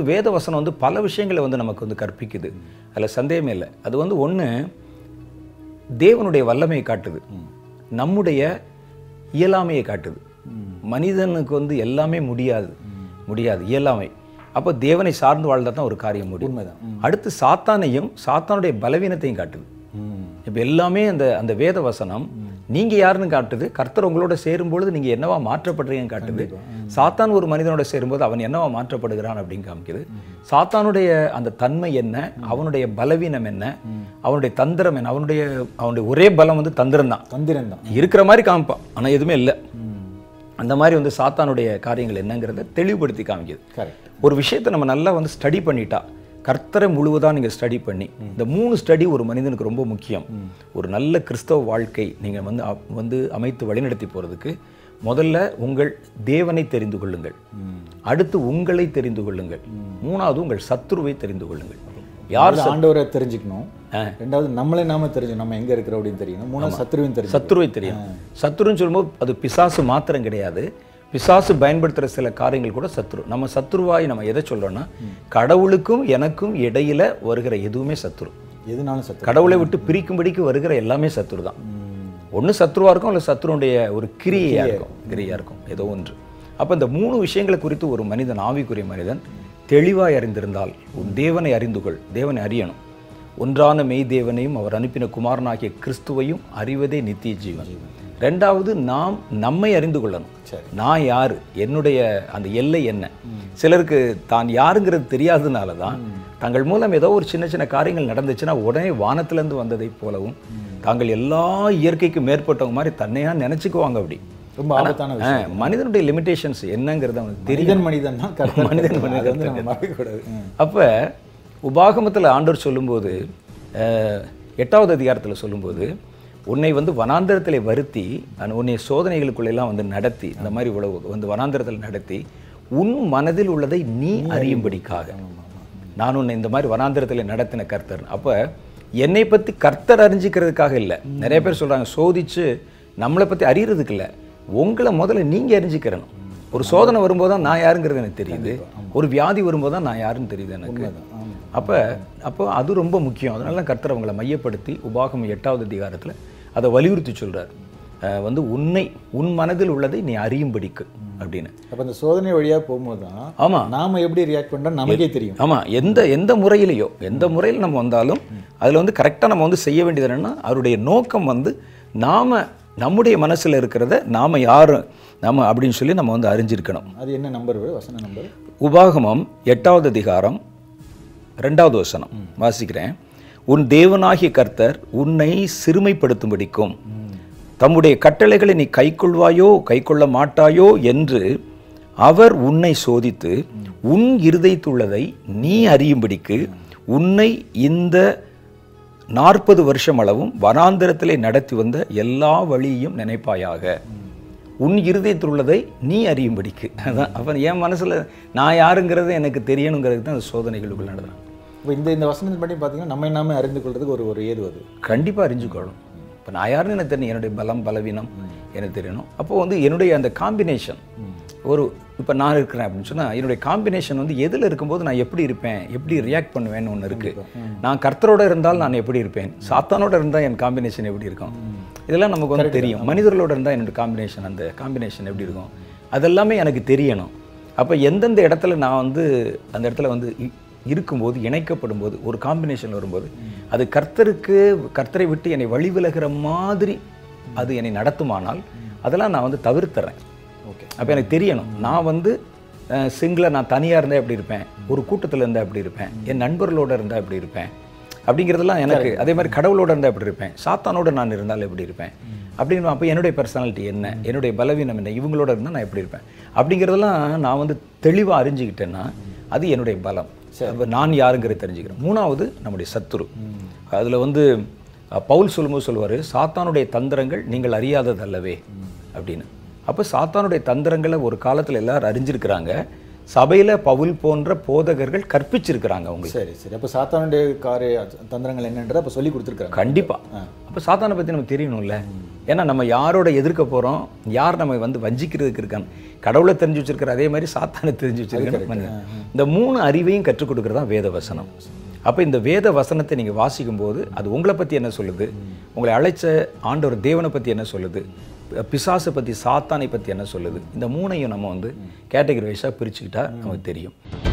வேத வசனம் வந்து பல விஷயங்களை வந்து நமக்கு வந்து கற்பிக்குது அதில் சந்தேகமே இல்லை அது வந்து ஒன்று தேவனுடைய வல்லமையை காட்டுது நம்முடைய இயலாமையை காட்டுது மனிதனுக்கு வந்து எல்லாமே முடியாது முடியாது இயலாமை அப்போ தேவனை சார்ந்து வாழ்ந்தா தான் ஒரு காரியம் முடியும் உண்மைதான் அடுத்து சாத்தானையும் சாத்தானுடைய பலவீனத்தையும் காட்டுது ம் இப்போ எல்லாமே அந்த அந்த வேத வசனம் நீங்க யாருன்னு காட்டுது கர்த்தர் உங்களோட சேரும்பொழுது நீங்க என்னவா மாற்றப்படுறீங்கன்னு காட்டுது சாத்தான் ஒரு மனிதனோட சேரும்போது அவன் என்னவா மாற்றப்படுகிறான் அப்படின்னு காமிக்குது சாத்தானுடைய அந்த தன்மை என்ன அவனுடைய பலவீனம் என்ன அவனுடைய தந்திரம் என்ன அவனுடைய அவனுடைய ஒரே பலம் வந்து தந்திரம் தான் தந்திரம் தான் இருக்கிற மாதிரி காமிப்பான் ஆனா எதுவுமே இல்லை ம் அந்த மாதிரி வந்து சாத்தானுடைய காரியங்கள் என்னங்கிறத தெளிவுபடுத்தி காமிக்குது கரெக்ட் ஒரு விஷயத்தை நம்ம நல்லா வந்து ஸ்டடி பண்ணிட்டா கர்த்தரை முழுவதாக நீங்கள் ஸ்டடி பண்ணி இந்த மூணு ஸ்டடி ஒரு மனிதனுக்கு ரொம்ப முக்கியம் ஒரு நல்ல கிறிஸ்தவ வாழ்க்கை நீங்கள் வந்து அ- வந்து அமைத்து வழிநடத்தி போகிறதுக்கு முதல்ல உங்கள் தேவனை தெரிந்து கொள்ளுங்கள் அடுத்து உங்களை தெரிந்து கொள்ளுங்கள் மூணாவது உங்கள் சத்துருவை தெரிந்து கொள்ளுங்கள் யார் யார் ஆண்டவரை தெரிஞ்சுக்கணும் ரெண்டாவது நம்மளே நாம தெரிஞ்சு நம்ம எங்க இருக்கிறோம் அப்படின்னு தெரியணும் மூணாவது சத்ருவையும் தெரிஞ்சு சத்துருவை தெரியும் சத்துருன்னு சொல்லும்போது அது பிசாசு மாத்திரம் கிடையாது பிசாசு பயன்படுத்துகிற சில காரியங்கள் கூட சத்துரு நம்ம சத்துருவாய் நம்ம எதை சொல்றோம்னா கடவுளுக்கும் எனக்கும் இடையில வருகிற எதுவுமே சத்துரு எதுனாலும் சத்ரு கடவுளை விட்டு பிரிக்கும்படிக்கு வருகிற எல்லாமே சத்துரு தான் ஒன்று சத்ருவா இருக்கும் இல்லை சத்துருடைய ஒரு கிரியையா இருக்கும் கிரியா இருக்கும் ஏதோ ஒன்று அப்போ இந்த மூணு விஷயங்களை குறித்து ஒரு மனிதன் ஆவிக்குரிய மனிதன் தெளிவாய் அறிந்திருந்தால் உன் தேவனை அறிந்து கொள் தேவனை அறியணும் ஒன்றான மெய் தேவனையும் அவர் அனுப்பின குமாரனாகிய கிறிஸ்துவையும் அறிவதே நித்திய ஜீவன் ரெண்டாவது நாம் நம்மை அறிந்து கொள்ளணும் சரி. நான் யாரு என்னுடைய அந்த எல்லை என்ன சிலருக்கு தான் யாருங்கிறது தெரியாததுனால தான் தங்கள் மூலம் ஏதோ ஒரு சின்ன சின்ன காரியங்கள் நடந்துச்சுன்னா உடனே வானத்திலேருந்து வந்ததைப் போலவும் தாங்கள் எல்லா இயற்கைக்கும் மேற்பட்டவங்க மாதிரி தன்னையா நினைச்சுக்குவாங்க அப்படி ரொம்ப ஆபத்தான விஷயம் ஆ, மனிதனுடைய லிமிட்டேஷன்ஸ் என்னங்கிறது அவனுக்கு தெரியும் மனிதன் மனிதன் தான் கர்த்தர் மனிதன் கர்த்தர். மனிதன் அது வந்து நம்ம மறக்கக்கூடாது ம். அப்போ உபாகமத்தில் ஆண்டவர் சொல்லும்போது அஹ், எட்டாவது அதிகாரத்தில் சொல்லும்போது உன்னை வந்து வனாந்தரத்தில் வருத்தி அஹ், உன்னை சோதனைகளுக்குள்ளெல்லாம் வந்து நடத்தி இந்த மாதிரி உழவு வந்து வனாந்தரத்தில் நடத்தி உன் மனதில் உள்ளதை நீ அறியும்படிக்காக நான் உன்னை இந்த மாதிரி வனாந்தரத்தில் நடத்தின கர்த்தர் அப்போ என்னை பற்றி கர்த்தர் அறிஞ்சிக்கிறதுக்காக இல்லை நிறைய பேர் சொல்கிறாங்க சோதிச்சு நம்மளை பற்றி அறியறதுக்கு இல்லை உங்களை முதல்ல நீங்கள் அறிஞ்சிக்கிறணும் ஒரு சோதனை வரும்போது தான் நான் யாருங்கிறது எனக்கு தெரியுது ஒரு வியாதி வரும்போது தான் நான் யாருன்னு தெரியுது எனக்கு ஆமா. அப்போ அப்போ அது ரொம்ப முக்கியம் அதனால கர்த்தர் அவங்களை மையப்படுத்தி உபாகம் எட்டாவது அதிகாரத்தில் அதை வலியுறுத்தி சொல்றார் அஹ் வந்து உன்னை உன் மனதில் உள்ளதை நீ அறியும்படிக்கு அப்படின்னு அப்ப அந்த சோதனை வழியா போகும்போது தான் ஆமா நாம எப்படி ரியாக்ட் பண்றோம் நமக்கே தெரியும் ஆமா எந்த எந்த முறையிலையோ எந்த முறையில் நம்ம வந்தாலும் அதில் வந்து கரெக்டாக நம்ம வந்து செய்ய வேண்டியது என்னன்னா அவருடைய நோக்கம் வந்து நாம நம்முடைய மனசுல இருக்கிறத நாம யாரு நாம அப்படின்னு சொல்லி நம்ம வந்து அறிஞ்சிருக்கணும் அது என்ன நம்பர் வசன நம்பர் உபாகமம் எட்டாவது அதிகாரம் ரெண்டாவது வசனம் வாசிக்கிறேன் உன் தேவனாகிய கர்த்தர் உன்னை சிறுமைப்படுத்தும்படிக்கும் தம்முடைய கட்டளைகளை நீ கைக்கொள்வாயோ கைக்கொள்ள மாட்டாயோ என்று அவர் உன்னை சோதித்து உன் இருதயத்துள்ளதை நீ அறியும்படிக்கு உன்னை இந்த நாற்பது வருஷம் அளவும் வனாந்திரத்திலே நடத்தி வந்த எல்லா வழியையும் நினைப்பாயாக உன் இருதயத்தில் உள்ளதை நீ அறியும்படிக்கு அதான் அப்போ என் மனசுல நான் யாருங்கிறது எனக்கு தெரியணுங்கிறது தான் அந்த சோதனைகளுக்குள்ள நடந்தேன் இப்போ இந்த இந்த வசனத்தின் படி பார்த்தீங்கன்னா நம்ம நாமே அறிந்து கொள்றதுக்கு ஒரு ஒரு ஏது அது கண்டிப்பாக அறிஞ்சுக்கணும் இப்போ நான் யாருன்னு எனக்கு தெரியும் என்னுடைய பலம் பலவீனம் எனக்கு தெரியணும் அப்போ வந்து என்னுடைய அந்த காம்பினேஷன் ஒரு இப்போ நான் இருக்கிறேன் அப்படின்னு சொன்னால் என்னுடைய காம்பினேஷன் வந்து எதில் இருக்கும்போது நான் எப்படி இருப்பேன் எப்படி ரியாக்ட் பண்ணுவேன்னு ஒன்று இருக்குது நான் கர்த்தரோட இருந்தால் நான் எப்படி இருப்பேன் சாத்தானோட இருந்தால் என் காம்பினேஷன் எப்படி இருக்கும் இதெல்லாம் நமக்கு வந்து தெரியும் மனிதர்களோட இருந்தால் என்னோட காம்பினேஷன் அந்த காம்பினேஷன் எப்படி இருக்கும் அதெல்லாமே எனக்கு தெரியணும் அப்போ எந்தெந்த இடத்துல நான் வந்து அந்த இடத்துல வந்து இ- இருக்கும்போது இணைக்கப்படும் போது ஒரு காம்பினேஷன் வரும்போது அது கர்த்தருக்கு கர்த்தரை விட்டு என்னை வழி விலகிற மாதிரி அது என்னை நடத்துமானால் அதெல்லாம் நான் வந்து தவிர்த்துறேன் ஓகே அப்போ எனக்கு தெரியணும் நான் வந்து சிங்கிளாக நான் தனியாக இருந்தால் எப்படி இருப்பேன் ஒரு கூட்டத்தில் இருந்தால் எப்படி இருப்பேன் என் நண்பர்களோட இருந்தால் எப்படி இருப்பேன் அப்படிங்கிறதெல்லாம் எனக்கு அதே மாதிரி கடவுளோட இருந்தால் எப்படி இருப்பேன் சாத்தானோட நான் இருந்தால் எப்படி இருப்பேன் அப்படின்னு அப்போ என்னுடைய பர்சனாலிட்டி என்ன என்னுடைய பலவீனம் என்ன இவங்களோட இருந்தால் நான் எப்படி இருப்பேன் அப்படிங்கிறதெல்லாம் நான் வந்து தெளிவாக அறிஞ்சுக்கிட்டேன்னா அது என்னுடைய பலம் அப்ப நான் யாருங்கிறத தெரிஞ்சுக்கிறேன் மூணாவது நம்முடைய சத்துரு அதில் வந்து அஹ், பவுல் சொல்லும்போது சொல்லுவார் சாத்தானுடைய தந்திரங்கள் நீங்கள் அறியாததல்லவே அப்படின்னு அப்போ சாத்தானுடைய தந்திரங்களை ஒரு காலத்தில் எல்லாரும் அறிஞ்சிருக்கிறாங்க சபையில பவுல் போன்ற போதகர்கள் கற்பிச்சிருக்கிறாங்க உங்களுக்கு சரி சரி அப்போ சாத்தானுடைய காரிய தந்திரங்கள் என்னன்றதை அப்போ சொல்லி கொடுத்துருக்காங்க கண்டிப்பா அப்ப சாத்தானை பத்தி நமக்கு தெரியணும்ல ஏன்னா நம்ம யாரோட எதிர்க்க போறோம் யார் நம்ம வந்து வஞ்சிக்கிறதுக்கு இருக்காங்க கடவுளை தெரிஞ்சு வச்சிருக்கிற அதே மாதிரி சாத்தானை தெரிஞ்சு வச்சிருக்காங்க இந்த மூணு அறிவையும் கற்றுக் கொடுக்கறது தான் வேத வசனம் அப்ப இந்த வேத வசனத்தை நீங்க வாசிக்கும் போது அது உங்களை பத்தி என்ன சொல்லுது உங்களை அழைச்ச ஆண்டவர் தேவனை பத்தி என்ன சொல்லுது பிசாசை பத்தி சாத்தானை பத்தி என்ன சொல்லுது இந்த மூணையும் நம்ம வந்து கேட்டகரி வைஸாக பிரிச்சுக்கிட்டா நமக்கு தெரியும்